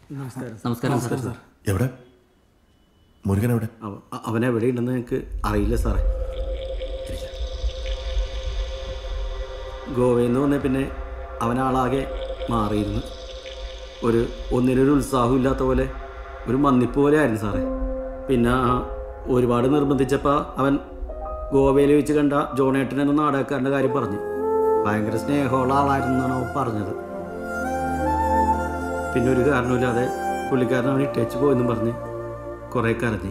നമസ്കാരം സാർ എവിടെ മുരുകൻ എവിടെ അവൻ എവിടെയുണ്ടെന്ന് എനിക്ക് അറിയില്ല സാറേ ഗോവയിൽ നിന്ന് വന്നേ പിന്നെ അവനാളാകെ മാറിയിരുന്നു ഒരു ഒന്നിനൊരു ഉത്സാഹമില്ലാത്ത പോലെ ഒരു മന്നിപ്പ് പോലെ ആയിരുന്നു സാറേ പിന്നെ ഒരുപാട് നിർബന്ധിച്ചപ്പോൾ അവൻ ഗോവയിൽ വെച്ച് കണ്ട ജോണേട്ടൻ എന്ന നാടകക്കാരൻ്റെ കാര്യം പറഞ്ഞു ഭയങ്കര സ്നേഹമുള്ള ആളായിരുന്നാണ് അവൻ പറഞ്ഞത് പിന്നെ ഒരു കാരണമില്ലാതെ പുള്ളിക്കാരൻ അവൻ ഇട്ടേച്ച് പോയെന്നും പറഞ്ഞ് കുറേ കരഞ്ഞു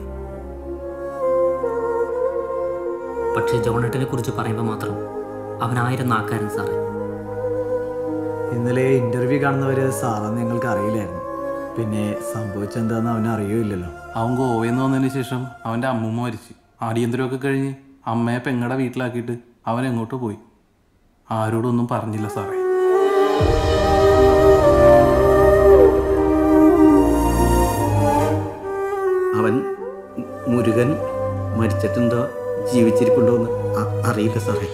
പക്ഷേ ജോണേട്ടിനെ കുറിച്ച് പറയുമ്പോൾ മാത്രം അവനായിരം നാക്കാരൻ സാറേ ഇന്നലെ ഇന്റർവ്യൂ കാണുന്നവര് സാറെന്ന് ഞങ്ങൾക്ക് അറിയില്ലായിരുന്നു പിന്നെ സംഭവിച്ചെന്താന്ന് അവന് അറിയില്ലല്ലോ അവൻ ഗോവയിൽ നിന്ന് വന്നതിന് ശേഷം അവൻ്റെ അമ്മൂമ്മ മരിച്ചു അടിയന്തരമൊക്കെ കഴിഞ്ഞ് അമ്മയെ പെങ്ങടെ വീട്ടിലാക്കിയിട്ട് അവൻ എങ്ങോട്ട് പോയി ആരോടൊന്നും പറഞ്ഞില്ല സാറേ അവൻ മുരുകൻ മരിച്ചിട്ടുണ്ടോ ജീവിച്ചിരിപ്പുണ്ടോ എന്ന് അ- അറിയില്ല സാറേ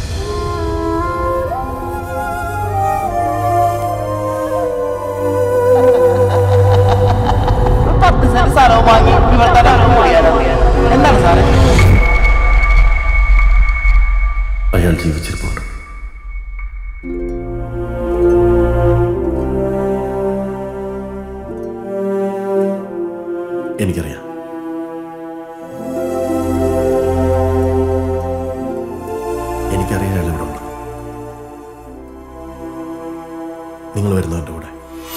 പത്ത് സെന്റ് സ്ഥലവും വാങ്ങി ഇവിടെ തന്നെ പൊളിയാലോ എന്താണ് സാറേ അയാൾ ജീവിച്ചിരിപ്പുണ്ട് എനിക്കറിയാം എനിക്കറിയാം അയാൾ ഇവിടെ ഉണ്ട് നിങ്ങൾ വരുന്നു എൻ്റെ കൂടെ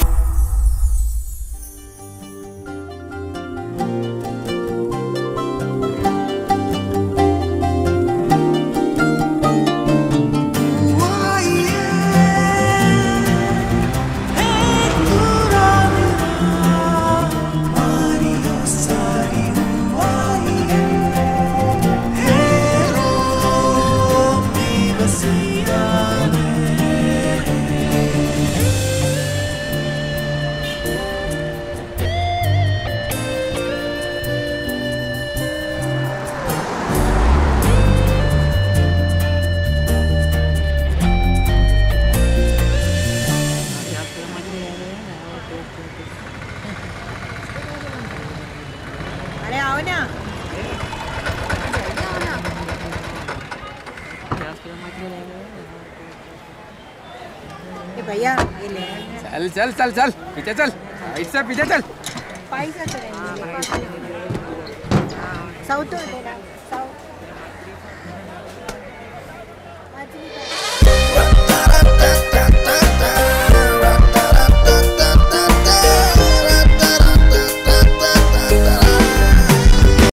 अरे आओ ना ये भैया ये ले चल चल चल चल पीछे चल साइड से पीछे चल पैसा तो नहीं साउथ